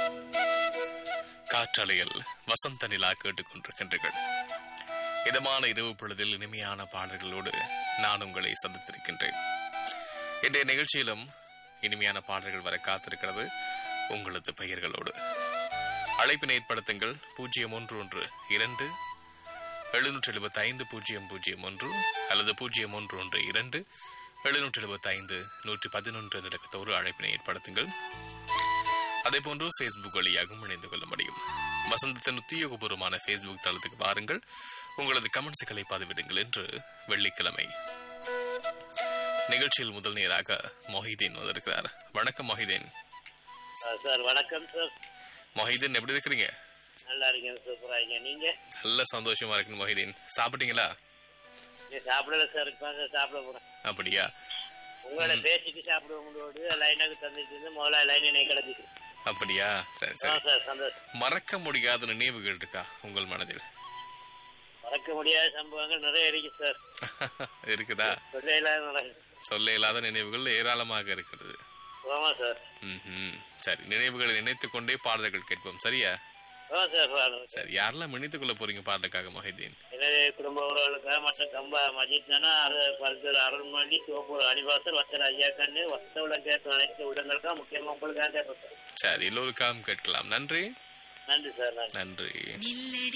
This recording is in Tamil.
காற்றலையில் வசந்த நிலா கேட்டுக்கொண்டிருக்கின்றீர்கள் இதமான இரவு பொழுதில் இனிமையான பாடல்களோடு நான் உங்களை சந்தித்திருக்கின்றேன் இன்றைய நிகழ்ச்சியிலும் இனிமையான பாடல்கள் வர காத்திருக்கிறது உங்களது பெயர்களோடு அழைப்பினை ஏற்படுத்துங்கள் பூஜ்ஜியம் ஒன்று ஒன்று இரண்டு எழுநூற்றி எழுபத்தி ஐந்து பூஜ்ஜியம் பூஜ்ஜியம் ஒன்று அல்லது பூஜ்ஜியம் ஒன்று ஒன்று இரண்டு எழுநூற்றி எழுபத்தி ஐந்து நூற்றி பதினொன்று நிலக்கத்தோடு அழைப்பினை ஏற்படுத்துங்கள் அதேபோன்று ஃபேஸ்புக் வழியாகவும் இணைந்து கொள்ள முடியும் வசந்தத்தின் உத்தியோகபூர்வமான ஃபேஸ்புக் தளத்துக்கு வாருங்கள் உங்களது கமெண்ட்ஸுகளை பதிவிடுங்கள் என்று வெள்ளிக்கிழமை நிகழ்ச்சியில் முதல் நேராக மொஹிதீன் வந்திருக்கிறார் வணக்கம் மொஹிதீன் சார் வணக்கம் சார் மொஹிதீன் எப்படி இருக்கிறீங்க நல்லா இருக்கேன் சூப்பரா இருக்கேன் நீங்க நல்ல சந்தோஷமா இருக்கு மொஹிதீன் சாப்பிட்டீங்களா நீ சாப்பிடல சார் இப்போ சார் சாப்பிட போறேன் அப்படியா உங்களோட பேசிட்டு சாப்பிடுவோங்களோடு லைனாக்கு தந்துட்டு இருந்து முதல்ல லைன் என்னை கிடச்சிட்டு அப்படியா சரி ஆ சரி சார் சந்தோஷம் மறக்க முடியாத நினைவுகள் இருக்கா உங்கள் மனதில் மறக்க முடியாத சம்பவங்கள் நிறைய இருக்கு சார் இருக்குதா சொல்ல இல்லாத நடக்குது சொல்ல இல்லாத நினைவுகள் ஏராளமாக இருக்கிறது ஆமா சார் ம்ஹும். சரி நினைவுகளை நினைத்துக் கொண்டே பாடல்கள் கேட்போம் சரியா ஆ சார் வாருங்க. சரி யாரெல்லாம் இணைத்துக் கொள்ள போறீங்க பாடலுக்காக மொஹிதீன் எனது குடும்ப உறவுகளுக்காக மற்ற கம்பா மஜித்னா பல்வேறு அருள்மொழி சிவப்பூர் அணிவாசல் வச்சர ஐயா கண்ணு வசத உலக அனைத்து உள்ளங்களுக்காக முக்கியமாக உங்களுக்காக கேட்பேன் சார் சரி எல்லோருக்காகவும் கேட்கலாம் நன்றி நன்றி சார் நன்றி நன்றி நில்லடி